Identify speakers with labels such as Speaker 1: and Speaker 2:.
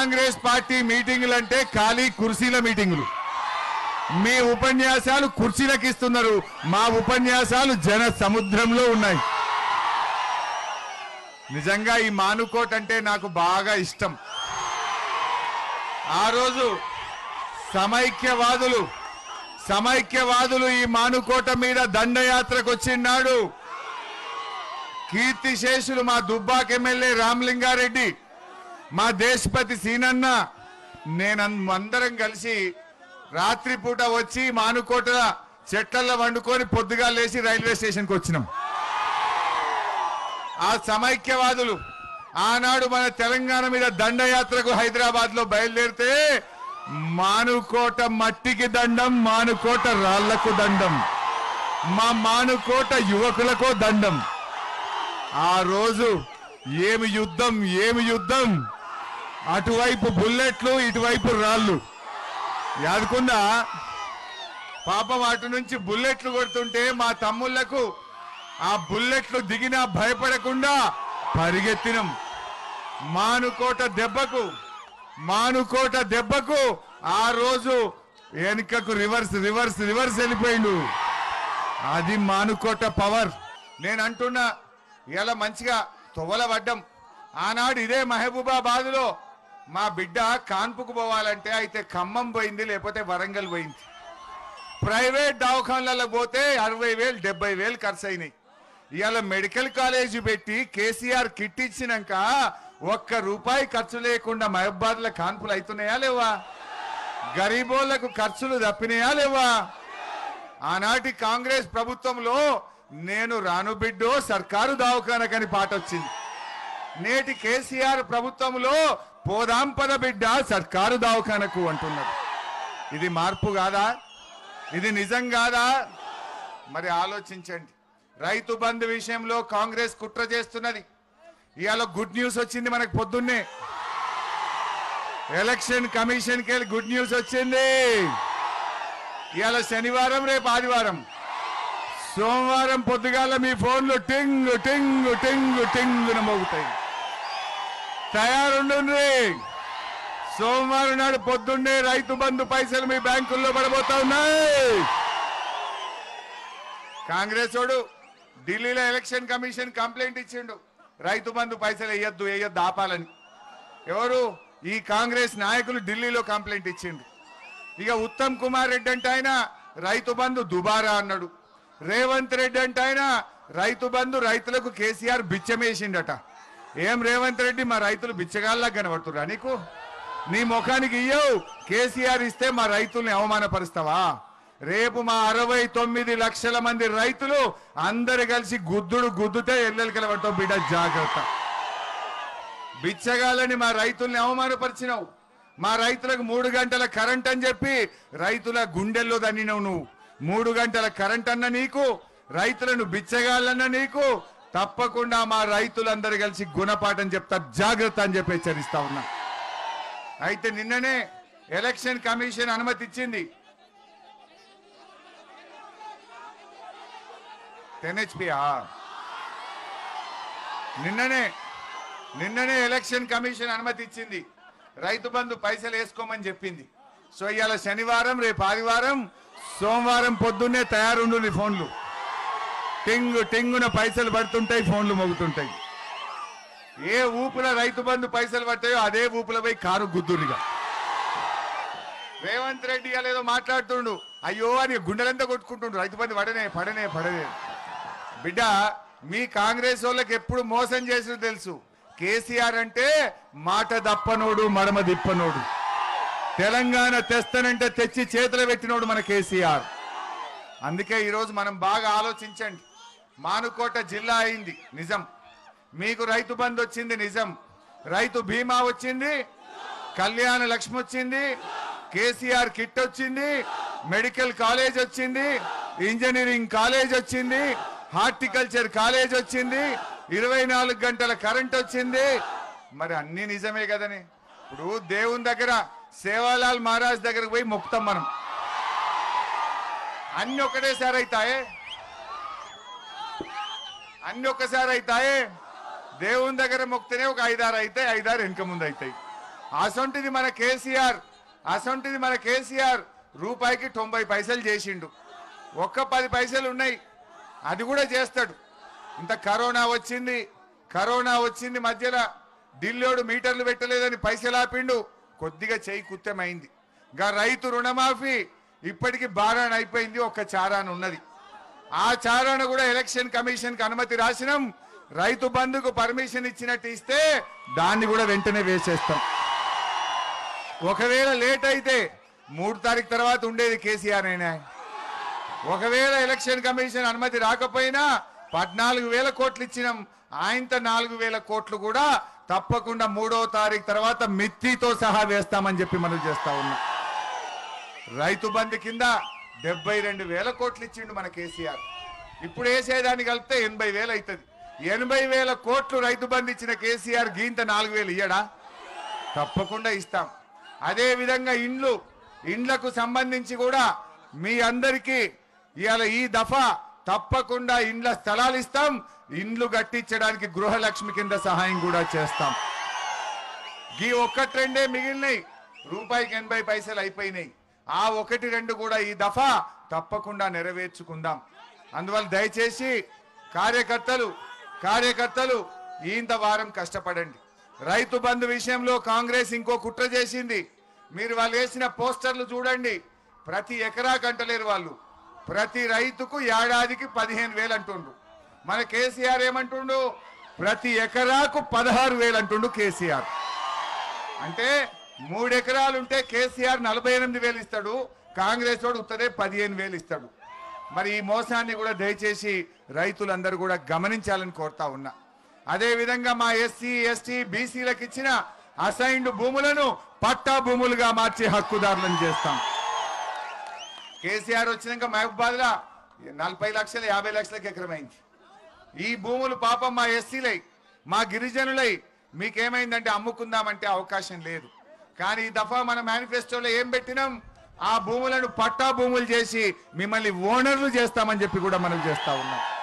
Speaker 1: Congress party మీటింగులు అంటే ఖాళీ కుర్చీల మీటింగులు మీ ఉపన్యాసాలు కుర్చీలకు ఇస్తున్నారు మా ఉపన్యాసాలు జన సముద్రంలో ఉన్నాయి నిజంగా ఈ మానుకోట్ అంటే నాకు బాగా ఇష్టం ఆ రోజు సమైక్యవాదులు సమైక్యవాదులు ఈ మానుకోట మీద దండయాత్రకు వచ్చినాడు కీర్తిశేషులు మా దుబ్బాక్ ఎమ్మెల్యే రామలింగారెడ్డి మా దేశపతి సీనన్న నేను అందరం కలిసి రాత్రిపూట వచ్చి మానుకోట చెట్లల్లో వండుకొని పొద్దుగా లేచి రైల్వే స్టేషన్కి వచ్చినాం ఆ సమైక్యవాదులు ఆనాడు మన తెలంగాణ మీద దండయాత్రకు హైదరాబాద్ లో బయలుదేరితే మానుకోట మట్టికి దండం మానుకోట రాళ్లకు దండం మా మానుకోట యువకులకో దండం ఆ రోజు ఏమి యుద్ధం ఏమి యుద్ధం అటువైపు బుల్లెట్లు ఇటువైపు రాళ్ళు యాదుకుందా పాపం అటు నుంచి బుల్లెట్లు కొడుతుంటే మా తమ్ముళ్లకు ఆ బుల్లెట్లు దిగినా భయపడకుండా పరిగెత్తినం మానుకోట దెబ్బకు మానుకోట దెబ్బకు ఆ రోజు వెనుకకు రివర్స్ రివర్స్ రివర్స్ వెళ్ళిపోయిండు అది మానుకోట పవర్ నేను అంటున్నా ఇలా మంచిగా తొవ్వల పడ్డం ఆనాడు ఇదే మహబూబాబాద్లో మా బిడ్డ కాన్పుకు పోవాలంటే అయితే ఖమ్మం పోయింది లేకపోతే వరంగల్ పోయింది ప్రైవేట్ దవాఖాన్లలో పోతే అరవై వేలు డెబ్బై వేలు ఖర్చు అయినాయి ఇవాళ మెడికల్ కాలేజీ పెట్టి కేసీఆర్ కిట్ ఇచ్చినాక ఒక్క రూపాయి ఖర్చు లేకుండా మహబాద్ల కాన్పులు అవుతున్నాయా లేవా గరీబోళ్లకు ఖర్చులు తప్పినాయా లేవా ఆనాటి కాంగ్రెస్ ప్రభుత్వంలో నేను రాను బిడ్డో సర్కారు దవాఖానకని పాట వచ్చింది నేటి కేసీఆర్ ప్రభుత్వంలో పోదాం పద బిడ్డ సర్కారు దవాఖానకు అంటున్నారు ఇది మార్పు కాదా ఇది నిజం కాదా మరి ఆలోచించండి రైతు బంధు విషయంలో కాంగ్రెస్ కుట్ర చేస్తున్నది ఇవాళ గుడ్ న్యూస్ వచ్చింది మనకు పొద్దున్నే ఎలక్షన్ కమిషన్కి వెళ్ళి గుడ్ న్యూస్ వచ్చింది ఇవాళ శనివారం రేపు ఆదివారం సోమవారం పొద్దుగాల మీ ఫోన్లు టింగ్ టింగ్ టింగ్ టింగ్ మోగుతాయి తయారుండండి సోమవారం నాడు పొద్దున్నే రైతు బంధు పైసలు మీ బ్యాంకుల్లో పడబోతా ఉన్నాయి కాంగ్రెస్ వాడు ఢిల్లీలో ఎలక్షన్ కమిషన్ కంప్లైంట్ ఇచ్చిండు రైతు బంధు పైసలు వేయొద్దు వేయొద్దు ఆపాలని ఎవరు ఈ కాంగ్రెస్ నాయకులు ఢిల్లీలో కంప్లైంట్ ఇచ్చిండు ఇక ఉత్తమ్ కుమార్ రెడ్డి అంటే ఆయన రైతు బంధు దుబారా అన్నాడు రేవంత్ రెడ్డి అంటే ఆయన రైతు బంధు రైతులకు కేసీఆర్ బిచ్చమేసిండట ఏం రేవంత్ రెడ్డి మా రైతులు బిచ్చగాల్లా కనబడుతురా నీకు నీ ముఖానికి ఇయ్యవు కేసీఆర్ ఇస్తే మా రైతుల్ని అవమానపరుస్తావా రేపు మా అరవై తొమ్మిది లక్షల మంది రైతులు అందరు కలిసి గుద్దుడు గుద్దుతే ఎల్లెలు కలబడతావు బిడ్డ జాగ్రత్త బిచ్చగాలని మా రైతుల్ని అవమానపరిచినావు మా రైతులకు మూడు గంటల కరెంట్ అని చెప్పి రైతుల గుండెల్లో దన్నినవు నువ్వు మూడు గంటల కరెంట్ అన్న నీకు రైతులను బిచ్చగాళ్ళన్న నీకు తప్పకుండా మా రైతులందరూ కలిసి గుణపాఠం చెప్తా జాగ్రత్త అని చెప్పి హెచ్చరిస్తా ఉన్నా అయితే నిన్ననే ఎలక్షన్ కమిషన్ అనుమతి ఇచ్చింది టెన్ హెచ్పియా నిన్ననే నిన్ననే ఎలక్షన్ కమిషన్ అనుమతి ఇచ్చింది రైతు బంధు పైసలు వేసుకోమని చెప్పింది సో ఇవాళ శనివారం రేపు ఆదివారం సోమవారం పొద్దున్నే తయారుండు నీ ఫోన్లు టింగు టింగున పైసలు పడుతుంటాయి ఫోన్లు మోగుతుంటాయి ఏ ఊపుల రైతు బంధు పైసలు పడతాయో అదే ఊపుల పోయి కారు గుద్దురిగా రేవంత్ రెడ్డి ఇవాళ ఏదో మాట్లాడుతుండు అయ్యో అని గుండెలంతా కొట్టుకుంటుండు రైతు బంధు పడనే పడనే పడనే బిడ్డ మీ కాంగ్రెస్ వాళ్ళకి ఎప్పుడు మోసం చేసిన తెలుసు కేసీఆర్ అంటే మాట దప్పనోడు మడమ దిప్పనోడు తెలంగాణ తెస్తానంటే తెచ్చి చేతులు పెట్టినోడు మన కేసీఆర్ అందుకే ఈరోజు మనం బాగా ఆలోచించండి మానుకోట జిల్లా అయింది నిజం మీకు రైతు బంధు వచ్చింది నిజం రైతు బీమా వచ్చింది కళ్యాణ లక్ష్మి వచ్చింది కేసీఆర్ కిట్ వచ్చింది మెడికల్ కాలేజ్ వచ్చింది ఇంజనీరింగ్ కాలేజ్ వచ్చింది హార్టికల్చర్ కాలేజ్ వచ్చింది ఇరవై నాలుగు గంటల కరెంట్ వచ్చింది మరి అన్ని నిజమే కదని ఇప్పుడు దేవుని దగ్గర సేవాలాల్ మహారాజ్ దగ్గరకు పోయి మొక్కుతాం మనం అన్ని ఒకటేసారి అవుతాయే అన్ని ఒక్కసారి అవుతాయే దేవుని దగ్గర మొక్కితేనే ఒక ఐదారు అయితే ఐదారు వెనుక ముందు అవుతాయి అసొంటిది మన కేసీఆర్ అసొంటిది మన కేసీఆర్ రూపాయికి తొంభై పైసలు చేసిండు ఒక్క పది పైసలు ఉన్నాయి అది కూడా చేస్తాడు ఇంత కరోనా వచ్చింది కరోనా వచ్చింది మధ్యలో ఢిల్లీోడు మీటర్లు పెట్టలేదని పైసలు ఆపిండు కొద్దిగా చేయి కుత్తెమైంది ఇంకా రైతు రుణమాఫీ ఇప్పటికి బారాన్ అయిపోయింది ఒక్క చారాన్ ఉన్నది ఆ చారాన కూడా ఎలక్షన్ కమిషన్ కి అనుమతి రాసినాం రైతు బంధుకు పర్మిషన్ ఇచ్చినట్టు ఇస్తే దాన్ని కూడా వెంటనే వేసేస్తాం ఒకవేళ లేట్ అయితే మూడు తారీఖు తర్వాత ఉండేది కేసీఆర్ అయినా ఒకవేళ ఎలక్షన్ కమిషన్ అనుమతి రాకపోయినా పద్నాలుగు వేల కోట్లు ఇచ్చినాం ఆయనతో నాలుగు వేల కోట్లు కూడా తప్పకుండా మూడో తారీఖు తర్వాత మిత్తితో సహా వేస్తామని చెప్పి మనం చేస్తా ఉన్నాం రైతు బంధు కింద డెబ్బై రెండు వేల కోట్లు ఇచ్చిండు మన కేసీఆర్ ఇప్పుడు వేసేదాన్ని కలిపితే ఎనభై వేలు అవుతుంది ఎనభై వేల కోట్లు రైతు బంధు ఇచ్చిన కేసీఆర్ గీంత నాలుగు వేలు ఇయ్యడా తప్పకుండా ఇస్తాం అదే విధంగా ఇండ్లు ఇండ్లకు సంబంధించి కూడా మీ అందరికీ ఇవాళ ఈ దఫా తప్పకుండా ఇండ్ల స్థలాలు ఇస్తాం ఇండ్లు కట్టించడానికి గృహలక్ష్మి కింద సహాయం కూడా చేస్తాం ఈ ఒక్కటి రెండే మిగిలినాయి రూపాయికి ఎనభై పైసలు అయిపోయినాయి ఆ ఒకటి రెండు కూడా ఈ దఫా తప్పకుండా నెరవేర్చుకుందాం అందువల్ల దయచేసి కార్యకర్తలు కార్యకర్తలు ఇంత వారం కష్టపడండి రైతు బంధు విషయంలో కాంగ్రెస్ ఇంకో కుట్ర చేసింది మీరు వాళ్ళు వేసిన పోస్టర్లు చూడండి ప్రతి ఎకరా కంటలేరు వాళ్ళు ప్రతి రైతుకు ఏడాదికి పదిహేను వేలు అంటుండు మన కేసీఆర్ ఏమంటుండు ప్రతి ఎకరాకు పదహారు వేలు అంటుండు కేసీఆర్ అంటే మూడు ఎకరాలు ఉంటే కేసీఆర్ నలభై ఎనిమిది వేలు ఇస్తాడు కాంగ్రెస్ వాడు ఉత్తరే పదిహేను వేలు ఇస్తాడు మరి ఈ మోసాన్ని కూడా దయచేసి రైతులందరూ కూడా గమనించాలని కోరుతా ఉన్నా అదే విధంగా మా ఎస్సీ ఎస్టీ బీసీలకు ఇచ్చిన అసైన్డ్ భూములను పట్టా భూములుగా మార్చి హక్కుదారులను చేస్తాం కేసీఆర్ వచ్చినాక మహబూబాద్ లా నలభై లక్షలు యాభై లక్షలకు ఎకరమైంది ఈ భూములు పాపం మా ఎస్సీలై మా గిరిజనులై మీకేమైందంటే అమ్ముకుందామంటే అవకాశం లేదు కానీ ఈ దఫా మన మేనిఫెస్టోలో ఏం పెట్టినాం ఆ భూములను పట్టా భూములు చేసి మిమ్మల్ని ఓనర్లు చేస్తామని చెప్పి కూడా మనం చేస్తా ఉన్నాం